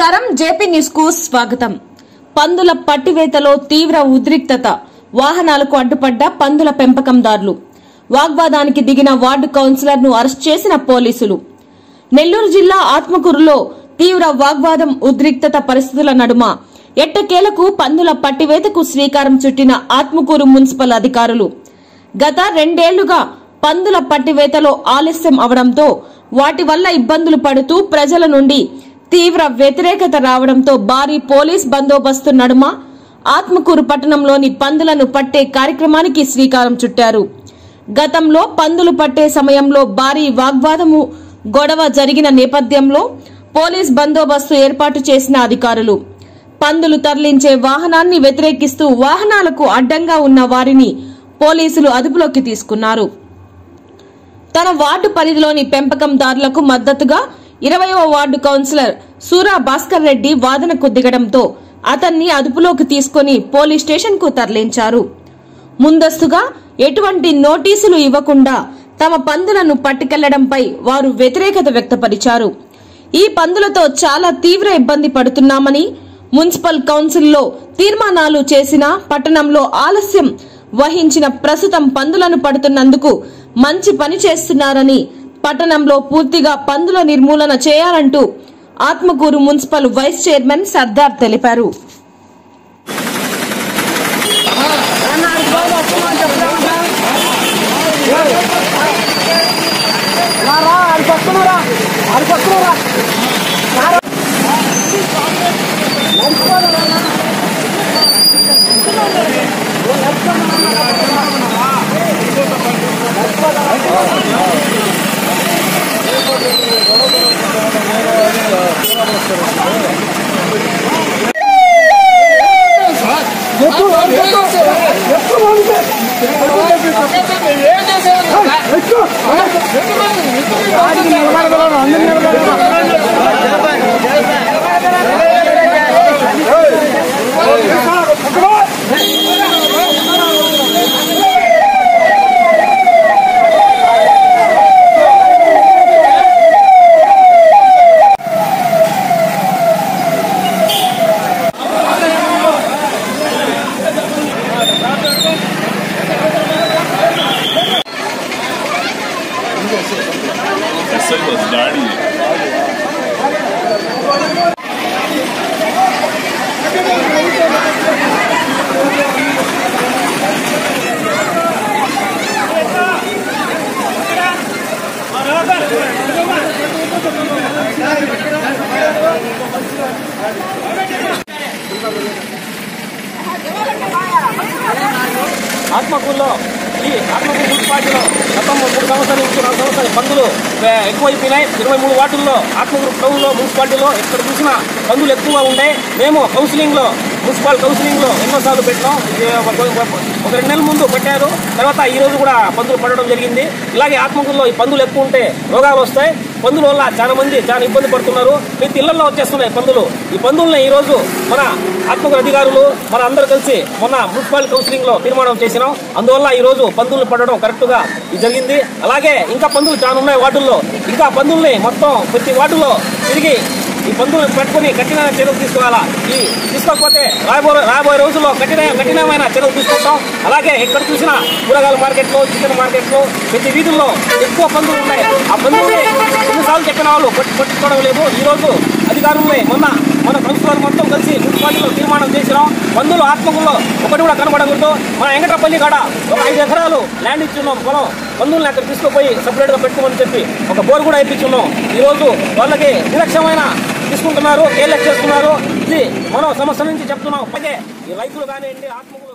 నమస్కారం JP news కు స్వాగతం పందుల పట్టివేతలో తీవ్ర ఉద్రిక్తత వాహనాలకు అడ్డుపడ్డ పందుల పెంపకందారులు వాగ్వాదానికి దిగిన వార్డు కౌన్సిలర్ ను అరెస్ట్ చేసిన పోలీసులు నెల్లూరు జిల్లా ఆత్మకూరులో తీవ్ర వాగ్వాదం ఉద్రిక్తత పరిస్థితుల నడుమ ఎట్టకేలకు పందుల పట్టివేతకు శ్రీకారం చుట్టిన ఆత్మకూరు మున్సిపల్ అధికారులు గత రెండేళ్లుగా పందుల పట్టివేతలో ఆలస్యం అవడంతో వాటి వల్ల ఇబ్బందులు పడుతూ ప్రజల నుండి తీవ్ర వ్యతిరేకత రావడంతో భారీ పోలీస్ బందోబస్తు నడుమ ఆత్మకూరు పట్టణంలోని పందులను పట్టే కార్యక్రమానికి శ్రీకారం చుట్టారు గతంలో పందులు పట్టే సమయంలో భారీ వాగ్వాదము గొడవ జరిగిన నేపథ్యంలో పోలీస్ బందోబస్తు ఏర్పాటు చేసిన అధికారులు పందులు తరలించే వాహనాన్ని వ్యతిరేకిస్తూ వాహనాలకు అడ్డంగా ఉన్న వారిని పోలీసులు అదుపులోకి తీసుకున్నారు తన వార్డు పరిధిలోని పెంపకందారులకు మద్దతుగా ఇరవయవ వార్డు కౌన్సిలర్ సూరా భాస్కర్ రెడ్డి వాదనకు దిగడంతో అతన్ని అదుపులోకి తీసుకుని పోలీస్ స్టేషన్ కు తరలించారు ముందస్తుగా ఎటువంటి నోటీసులు ఇవ్వకుండా తమ పందులను పట్టుకెళ్లడంపై వారు వ్యతిరేకత వ్యక్తపరిచారు ఈ పందులతో చాలా తీవ్ర ఇబ్బంది పడుతున్నామని మున్సిపల్ కౌన్సిల్లో తీర్మానాలు చేసిన పట్టణంలో ఆలస్యం వహించిన ప్రస్తుతం పందులను పడుతున్నందుకు మంచి పని చేస్తున్నారని పట్టణంలో పూర్తిగా పందుల నిర్మూలన చేయాలంటూ Atmakur municipal vice chairman Sardar తెలిపారు రా అది పట్టుకున్నారా అది పట్టుకున్నారా ఎక్కువ ఎక్కువ Essa cidade. ఆత్మకూరులో ఈ ఆత్మకూరు మున్సిపాలిటీలో గత మూడు సంవత్సరాల నుంచి నాలుగు సంవత్సరాల పందులు ఏ, ఎక్కువైపోయినాయి ఇరవై మూడు వార్డుల్లో ఆత్మకూరు టౌన్లో మున్సిపాలిటీలో ఎక్కడ చూసినా పందులు ఎక్కువగా ఉండే మేము కౌన్సిలింగ్లో మున్సిపల్ కౌన్సిలింగ్లో ఎన్నోసార్లు పెట్టినాం ఇది ఒక ఒక రెండు నెలల ముందు పెట్టారు తర్వాత ఈ రోజు కూడా పందులు పడడం జరిగింది ఇలాగే ఆత్మకూరులో ఈ పందులు ఎక్కువ ఉంటే రోగాలు వస్తాయి పందుల వల్ల చాలా మంది చాలా ఇబ్బంది పడుతున్నారు ప్రతి ఇళ్లలో వచ్చేస్తున్నాయి పందులు ఈ పందుల్ని ఈ రోజు మన ఆత్మకూరు అధికారులు మన అందరూ కలిసి మొన్న మున్సిపల్ కౌన్సిలింగ్ లో తీర్మానం చేసినాం అందువల్ల ఈ రోజు పందులు పడడం కరెక్ట్ గా ఇది జరిగింది అలాగే ఇంకా పందులు చాలా ఉన్నాయి వార్డుల్లో ఇంకా పందుల్ని మొత్తం ప్రతి వార్డులో తిరిగి ఈ పందులను పెట్టుకుని కఠినమైన చర్యలు తీసుకోవాలా ఈ తీసుకోకపోతే రాబోయే రాబోయే రోజుల్లో కఠిన కఠినమైన చర్యలు తీసుకుంటాం అలాగే ఎక్కడ చూసినా కూరగాయల మార్కెట్లో చికెన్ మార్కెట్లో ప్రతి వీధుల్లో ఎక్కువ పందులు ఉన్నాయి ఆ పందుల్ని ఎన్నిసార్లు చెప్పిన వాళ్ళు పట్టు పట్టుకోవడం లేదు ఈ రోజు అధికారులే మొన్న మన కౌన్సిలర్ మొత్తం కలిసి మున్సిపాలిటీలో తీర్మానం చేసినాం పందులు ఆత్మకుల్లో ఒకటి కూడా కనబడకూడదు మన వెంకటపల్లి కాడ ఒక ఐదు ఎకరాలు ల్యాండ్ ఇచ్చున్నాం పొలం పందుల్ని అక్కడ తీసుకుపోయి సపరేట్గా పెట్టుకోమని చెప్పి ఒక బోర్ కూడా ఇప్పించున్నాం ఈ రోజు వాళ్ళకి నిర్లక్ష్యమైన తీసుకుంటున్నారు కేర్లెస్ చేస్తున్నారు ఇది మనం సమస్య నుంచి చెప్తున్నాం అలాగే ఈ రైతులు కానివ్వండి ఆత్మకులు